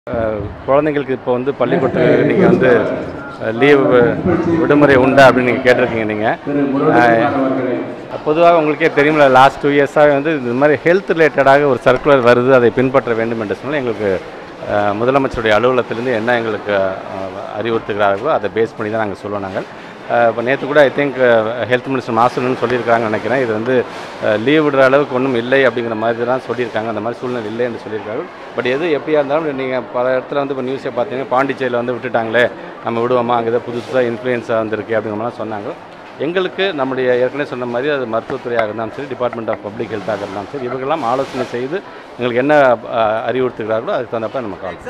அஹ், குழந்தைங்களுக்கு இப்போ வந்து பள்ளிக்கூடத்துக்கு நீங்கள் வந்து லீவ் விடுமுறை உண்டா அப்படின்னு நீங்கள் கேட்டிருக்கீங்க நீங்கள் பொதுவாக உங்களுக்கே தெரியுமில்ல லாஸ்ட் டூ இயர்ஸாக வந்து இந்த மாதிரி ஹெல்த் ரிலேட்டடாக ஒரு சர்க்குலர் வருது அதை பின்பற்ற வேண்டும் என்று சொன்னால் எங்களுக்கு அஹ், முதலமைச்சருடைய அலுவலகத்திலேருந்து என்ன எங்களுக்கு அஹ், அறிவுறுத்துகிறார்களோ அதை பேஸ் பண்ணி தான் நாங்கள் சொல்லுவோம் நாங்கள் இப்போ நேற்று கூட ஐ திங்க் ஹெல்த் மினிஸ்டர் மாசனுன்னு சொல்லியிருக்காங்கன்னு நினைக்கிறேன் இது வந்து லீவ் விடுற அளவுக்கு ஒன்றும் இல்லை அப்படிங்கிற மாதிரி தான் சொல்லியிருக்காங்க அந்த மாதிரி சூழ்நிலை இல்லை என்று சொல்லியிருக்காங்க பட் எது எப்படியா இருந்தாலும் நீங்கள் பல இடத்துல வந்து இப்போ நியூஸை பார்த்தீங்கன்னா பாண்டிச்சேரியில் வந்து விட்டுட்டாங்களே நம்ம விடுவோமா அங்கே ஏதோ புதுசு புதுசாக இன்ஃப்ளூயன்ஸாக வந்திருக்கு அப்படிங்கிற மாதிரிலாம் சொன்னாங்க எங்களுக்கு நம்முடைய ஏற்கனவே சொன்ன மாதிரி அது மருத்துவத்துறையாக இருந்தாலும் சரி டிபார்ட்மெண்ட் ஆஃப் பப்ளிக் ஹெல்த்தாக இருந்தாலும் சரி இவர்களெல்லாம் ஆலோசனை செய்து எங்களுக்கு என்ன அஹ், அறிவுறுத்துகிறார்களோ அதுக்கு தகுந்தப்ப நம்ம கால்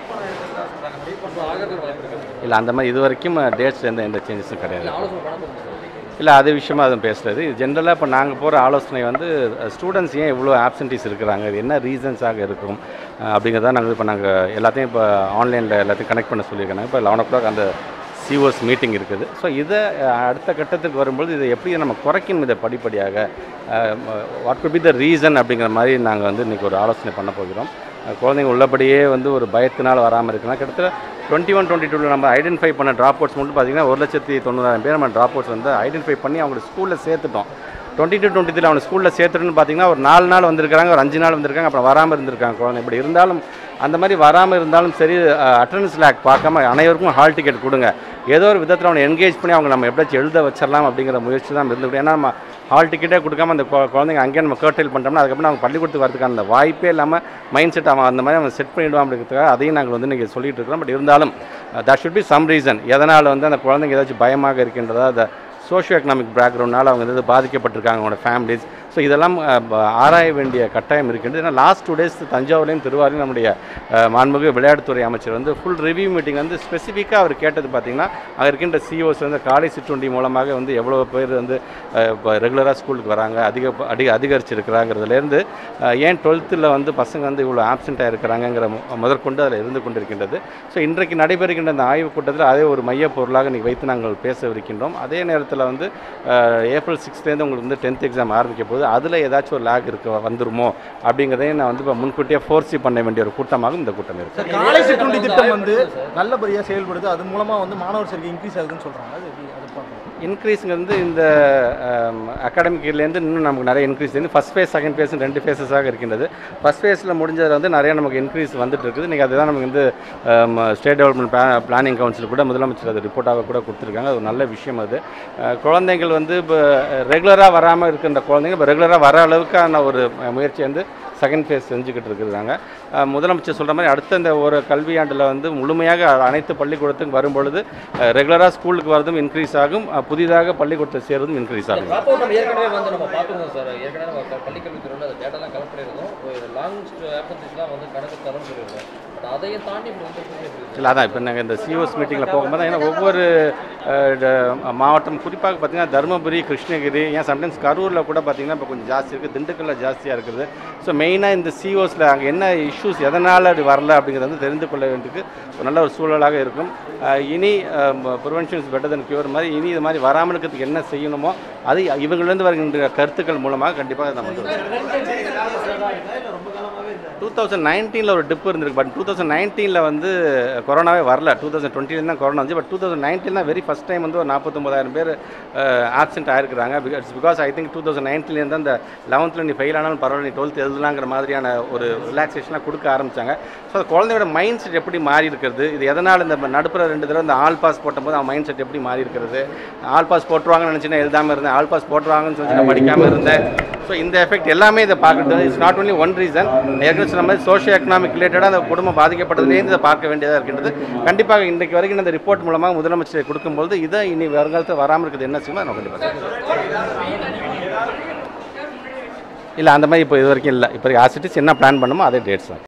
இல்லை அந்த மாதிரி இது வரைக்கும் டேட்ஸ் எந்த எந்த சேஞ்சஸும் கிடையாது இல்லை அது விஷயமா அதுவும் பேசுகிறது இது ஜென்ரலாக இப்போ நாங்கள் போகிற ஆலோசனை வந்து ஸ்டூடெண்ட்ஸ் ஏன் இவ்வளோ ஆப்சன்டீஸ் இருக்கிறாங்க இது என்ன ரீசன்ஸாக இருக்கும் அஹ் அப்படிங்கிறத நாங்கள் இப்போ நாங்கள் எல்லாத்தையும் இப்போ ஆன்லைனில் எல்லாத்தையும் கனெக்ட் பண்ண சொல்லியிருக்காங்க இப்போ லெவன் ஓ கிளாக் அந்த சிஓஸ் மீட்டிங் இருக்குது ஸோ இதை அஹ், அடுத்த கட்டத்துக்கு வரும்பொழுது இதை எப்படி நம்ம குறைக்கணும் இதை படிப்படியாக what could be the reason அப்படிங்கிற மாதிரி நாங்கள் வந்து இன்றைக்கி ஒரு ஆலோசனை பண்ண போகிறோம் அஹ், குழந்தைங்க உள்ளபடியே வந்து ஒரு பயத்தினால் வராமல் இருக்கலாம் கிட்டத்தட்ட டுவெண்ட்டி ஒன் டுவெண்ட்டி டூவில் நம்ம ஐடென்டிஃபை பண்ண ட்ராப் அவுட்ஸ் மட்டும் பார்த்தீங்கன்னா ஒரு லட்சத்தி தொண்ணூறாயிரம் பேர் நம்ம ட்ராப் அவுட்ஸ் வந்து ஐடென்டிஃபை பண்ணி அவங்க ஸ்கூலில் சேர்த்துட்டோம் டுவெண்ட்டி டூ டுவெண்ட்டி த்ரீ அவனை ஸ்கூலில் சேர்த்துட்டுன்னு பார்த்தீங்கன்னா ஒரு நாலு நாள் வந்திருக்காங்க ஒரு அஞ்சு நாள் வந்திருக்காங்க அப்புறம் வராமல் இருந்திருக்காங்க குழந்தை இப்படி இருந்தாலும் அந்த மாதிரி வராமல் இருந்தாலும் சரி அட்டண்டன்ஸ் லேக் பார்க்காம அனைவருக்கும் ஹால் டிக்கெட் கொடுங்க ஏதோ ஒரு விதத்தில் அவனை என்கேஜ் பண்ணி அவங்க நம்ம எப்படியாச்சும் எழுத வச்சிடலாம் அப்படிங்கிற முயற்சி தான் இருந்துக்கிட்டு ஏன்னா நம்ம ஹால் டிக்கெட்டே கொடுக்காம அந்த குழ- குழந்தைங்க அங்கேயே நம்ம கேர்டைல் பண்ணிட்டோம்னா அதுக்கப்புறம் அவங்க பள்ளிக்கூடத்துக்கு வரதுக்கான அந்த வாய்ப்பே இல்லாமல் மைண்ட் செட் அவன் அந்த மாதிரி அவன் செட் பண்ணிவிடுவான் அப்படிங்கிறதுக்காக அதையும் நாங்கள் வந்து இன்றைக்கி சொல்லிட்டு இருக்கிறோம் பட் இருந்தாலும் that should be some reason எதனால் வந்து அந்த குழந்தைங்க ஏதாச்சும் பயமாக இருக்கின்றதா அந்த சோஷியோ எக்கனாமிக் பேக்ரவுண்டால் அவங்க வந்து பாதிக்கப்பட்டிருக்காங்க அவங்களோட ஃபேமிலிஸ் ஸோ இதெல்லாம் அஹ், ப- ஆராய வேண்டிய கட்டாயம் இருக்கின்றது ஏன்னா லாஸ்ட் டூ டேஸ் தஞ்சாவூர்லேயும் திருவாரூரையும் நம்முடைய அஹ், மாண்புமிகு விளையாட்டுத்துறை அமைச்சர் வந்து ஃபுல் ரிவ்யூ மீட்டிங் வந்து ஸ்பெசிஃபிக்காக அவர் கேட்டது பார்த்தீங்கன்னா அங்கே இருக்கின்ற சிஓஸ் வந்து காலை சிற்றுண்டி மூலமாக வந்து எவ்வளோ பேர் வந்து இப்போ ரெகுலராக ஸ்கூலுக்கு வராங்க அதிக அதிக அதிகரிச்சிருக்கிறாங்கிறதுலேருந்து அஹ், ஏன் டுவெல்த்தில் வந்து பசங்க வந்து இவ்வளோ ஆப்சென்ட்டாக இருக்கிறாங்கங்கிற மு- முதற்கொண்டு அதில் இருந்து கொண்டிருக்கின்றது ஸோ இன்றைக்கு நடைபெறுகின்ற அந்த ஆய்வுக் கூட்டத்தில் அதே ஒரு மைய பொருளாக இன்னைக்கு வைத்து நாங்கள் பேசவிருக்கின்றோம் அதே நேரத்தில் வந்து அஹ், ஏப்ரல் சிக்ஸ்த்லேருந்து உங்களுக்கு வந்து டென்த் எக்ஸாம் ஆரம்பிக்க போது அதில் ஏதாச்சும் ஒரு லேக் இருக்க வந்துருமோ அப்படிங்கிறதையும் நான் வந்து இப்போ முன்கூட்டியே ஃபோர்ஸி பண்ண வேண்டிய ஒரு கூட்டமாகவும் இந்த கூட்டம் இருக்குது சார் காலை சிற்றுண்டி திட்டம் வந்து நல்லபடியாக செயல்படுது அது மூலமா வந்து மாணவர் சேர்க்கை இன்க்ரீஸ் ஆகுதுன்னு சொல்றாங்க அது எப்படி அதை பார்க்கணும் இன்க்ரீஸுங்கிறது இந்த அகாடமிக் இயர்லேருந்து இன்னும் நமக்கு நிறைய இன்க்ரீஸ் வந்து ஃபஸ்ட் ஃபேஸ் செகண்ட் ஃபேஸ் ரெண்டு ஃபேஸஸாக இருக்கின்றது ஃபஸ்ட் ஃபேஸில் முடிஞ்சதில் வந்து நிறைய நமக்கு இன்க்ரீஸ் வந்துட்டு இருக்குது இன்றைக்கி அதுதான் நமக்கு வந்து ஸ்டேட் டெவலப்மெண்ட் பிளானிங் கவுன்சில் கூட முதலமைச்சர் அது ரிப்போர்ட்டாக கூட கொடுத்துருக்காங்க அது ஒரு நல்ல விஷயம் அது அஹ், குழந்தைகள் வந்து இப்போ ரெகுலராக வராமல் இருக்கின்ற குழந்தைங்க இப்போ ரெகுலராக வர அளவுக்கான ஒரு முயற்சி வந்து செகண்ட் ஃபேஸ் செஞ்சுக்கிட்டு இருக்கிறாங்க அஹ், முதலமைச்சர் சொல்கிற மாதிரி அடுத்த இந்த ஒரு கல்வியாண்டில் வந்து முழுமையாக அனைத்து பள்ளிக்கூடத்துக்கும் வரும்பொழுது ரெகுலராக ஸ்கூலுக்கு வரதும் இன்க்ரீஸ் ஆகும் அஹ், புதிதாக பள்ளிக்கூடத்தை சேர்றதும் இன்க்ரீஸ் ஆகும் ட்ராப் அவுட் நம்ம ஏற்கனவே வந்து நம்ம பார்த்துருந்தோம் சார் ஏற்கனவே நம்ம க- பள்ளிக்கல்வித்துறையில் அந்த டேட்டாலாம் கலெக்ட் பண்ணியிருந்தோம் லாங் ஆப்சன்ஸ்லாம் வந்து கணக்கு தரம்னு சொல்லியிருந்தோம் பட் அதையும் தாண்டி இப்போ வந்து எப்படி இருக்கு? இல்லை அதான் இப்போ நாங்கள் இந்த சிஓஸ் மீட்டிங்கில் போகும்போது ஏன்னா ஒவ்வொரு அஹ், ட- மாவட்டம் குறிப்பாக பார்த்தீங்கன்னா தருமபுரி கிருஷ்ணகிரி ஏன் சம்டைம்ஸ் கரூரில் கூட பார்த்தீங்கன்னா இப்போ கொஞ்சம் ஜாஸ்தி இருக்குது திண்டுக்கல்ல ஜாஸ்தியாக இருக்குது ஸோ மெயினாக இந்த சிஓஸில் அங்கே என்ன இஷ்யூஸ் எதனால் அது வரல அப்படிங்கிறத வந்து தெரிந்து கொள்ள வேண்டியது ஒரு நல்ல ஒரு சூழலாக இருக்கும் அஹ், இனி prevention is better than cure மாதிரி இனி இது மாதிரி வராமல் இருக்கிறதுக்கு என்ன செய்யணுமோ அது இவங்களிருந்து வருகின்ற கருத்துக்கள் மூலமாக கண்டிப்பாக நம்ம டூ தௌசண்ட் நைன்டீனில் ஒரு டிப் இருந்திருக்கு பட் டூ தௌசண்ட் நைன்டீனில் வந்து கொரோனாவே வரல டூ தௌசண்ட் டுவெண்ட்டில தான் கொரோனா வந்துச்சு பட் டூ தௌசண்ட் நைன்டீன் தான் வெரி ஃபஸ்ட் டைம் வந்து ஒரு நாற்பத்தொம்பதாயிரம் பேர் ஆப்சென்ட் ஆயிருக்கிறாங்க because because I think two thousand நைன்டீன்லேருந்து அந்த லெவன்த்தில் நீ ஃபெயில் ஆனாலும் பரவாயில்ல நீ டுவெல்த் எழுதலாங்கிற மாதிரியான ஒரு ரிலாக்ஸேஷனாக கொடுக்க ஆரம்பிச்சாங்க ஸோ அந்த குழந்தையோட மைண்ட் செட் எப்படி மாறி இருக்கிறது இது எதனால் இந்த நடுப்புற ரெண்டு தடவை இந்த ஆல் பாஸ் போட்டபோது அவன் மைண்ட் செட் எப்படி மாறி இருக்கிறது ஆல் பாஸ் போட்டுருவாங்கன்னு நினச்சி நான் எழுதாமல் இருந்தேன் ஆல் பாஸ் போட்டுருவாங்கன்னு சொல்லி நான் படிக்காமல் இருந்தேன் ஸோ இந்த எஃபெக்ட் எல்லாமே இதை பார்க்குறது it's not only one reason ஏற்கனவே சொன்ன மாதிரி சோஷியோ எக்கனாமிக் ரிலேட்டடாக அந்த குடும்பம் பாதிக்கப்பட்டதுலேருந்து இதை பார்க்க வேண்டியதாக இருக்கின்றது கண்டிப்பாக இன்றைக்கு வரைக்கும் இந்த ரிப்போர்ட் மூலமாக முதலமைச்சரை கொடுக்கும்போது இதை இனி வருங்காலத்தில் வராமல் இருக்குது என்ன செய்யுமோ நான் கண்டிப்பாக இல்லை அந்த மாதிரி இப்போ இது வரைக்கும் இல்லை இப்போ ஆசிட்டிஸ் என்ன பிளான் பண்ணுமோ அதே டேட்ஸ் தான்